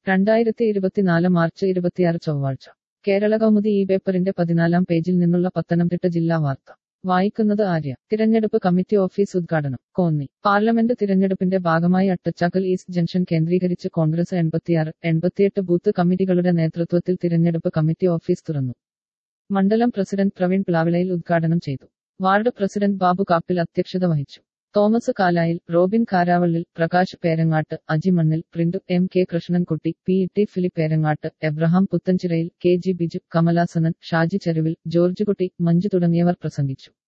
രണ്ടായിരത്തി ഇരുപത്തിനാല് മാർച്ച് ഇരുപത്തിയാറ് ചൊവ്വാഴ്ച കേരള കൗമുദി ഈ പേപ്പറിന്റെ പതിനാലാം പേജിൽ നിന്നുള്ള പത്തനംതിട്ട ജില്ലാ വാർത്ത വായിക്കുന്നത് ആര്യ തിരഞ്ഞെടുപ്പ് കമ്മിറ്റി ഓഫീസ് ഉദ്ഘാടനം കോന്നി പാർലമെന്റ് തിരഞ്ഞെടുപ്പിന്റെ ഭാഗമായി അട്ടച്ചാക്കൽ ഈസ്റ്റ് ജംഗ്ഷൻ കേന്ദ്രീകരിച്ച് കോൺഗ്രസ് എൺപത്തിയാറ് എൺപത്തിയെട്ട് ബൂത്ത് കമ്മിറ്റികളുടെ നേതൃത്വത്തിൽ തിരഞ്ഞെടുപ്പ് കമ്മിറ്റി ഓഫീസ് തുറന്നു മണ്ഡലം പ്രസിഡന്റ് പ്രവീൺ പ്ലാവിളയിൽ ഉദ്ഘാടനം ചെയ്തു വാർഡ് പ്രസിഡന്റ് ബാബു കാപ്പിൽ അധ്യക്ഷത വഹിച്ചു Thomas Kalayil Robin Karavallil Prakash Perangattu Ajimannil Printu M K Krishnankutty P T Philip Perangattu Abraham Puthenchirayil K G Biju Kamalasanan Shaji Cheruvil George Kutty Manju തുടങ്ങിയവർ പ്രസംഗിച്ചു